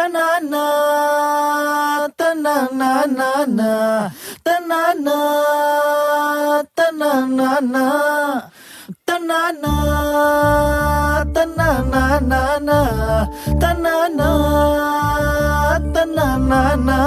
தனானா தனானா தனானா தனானா தன்னானா தன்னானா தன்னானா தன்னானா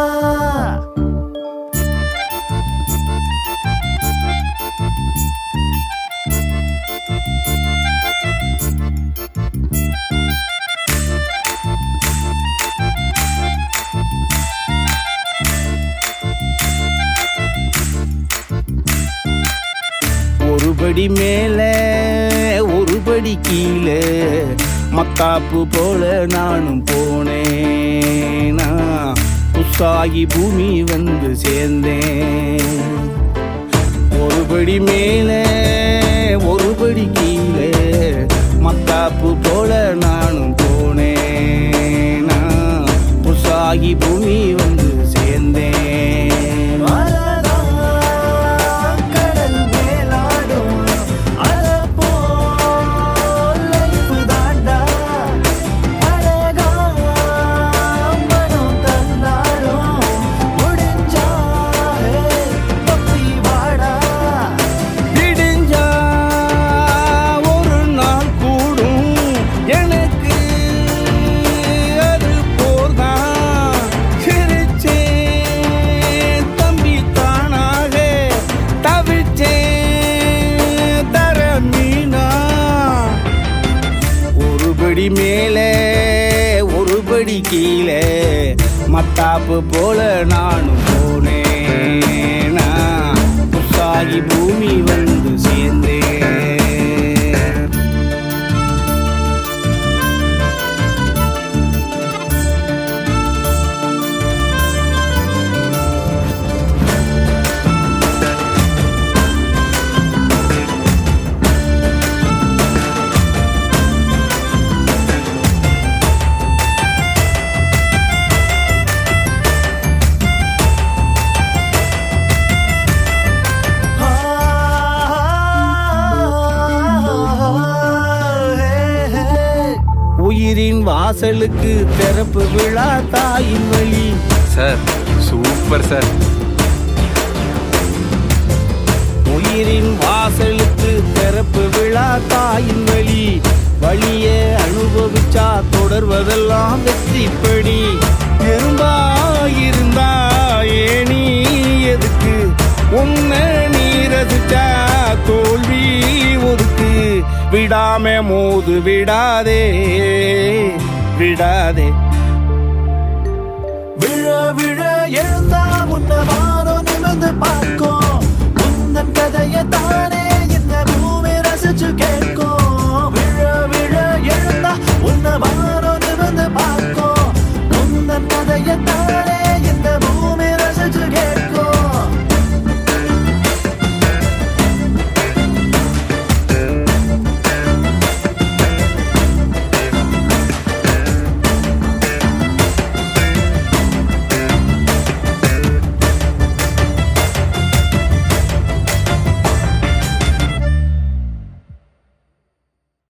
ஒரு படி மேல ஒரு படி கீழே மத்தாப்பு போல நானும் போனேன் நான் புத்தாகி பூமி வந்து சேர்ந்தேன் ஒரு படி மேல ஒரு படி கீழே மத்தாப்பு போல நானும் போனேன் நான் புத்தாகி பூமி வந்து சேர்ந்தேன் அழகா கடல் மேலாடும் அழப்போல் life தாண்டா. அழகா மனம் தந்தாடும் முடிஞ்சா hey, தப்பி வாடா விடிஞ்சா ஒரு நாள் கூடும் எனக்கு அது போர்தான் சிரிச்சேன் தம்பி தானாக தவிச்சேன் தர மீனா ஒரு படி மேலே ஒரு படி கீழே மத்தாப்பு போல நானும் போனேன் புத்தாகி பூமி வந்து சேர்ந்தேன் உயிரின் வாசலுக்கு திறப்பு விழா தாயின் வழி சார் சூப்பர் சார் உயிரின் வாசலுக்கு திறப்பு விழா தாயின் வழி வழிய அனுபவிச்சா தொடர்வதெல்லாம் வெற்றிப்படி எறும்பா இருந்தா ஏனி எதுக்கு உன்ன நீ ரசிச்சா தோல்வி ஒதுக்கு விடாம மோது விடாதே விடாதே விழ விழ எழுந்தா முன்ன வாரம் நிமிர்ந்து பார்க்கும் உந்தன் கதையை தானே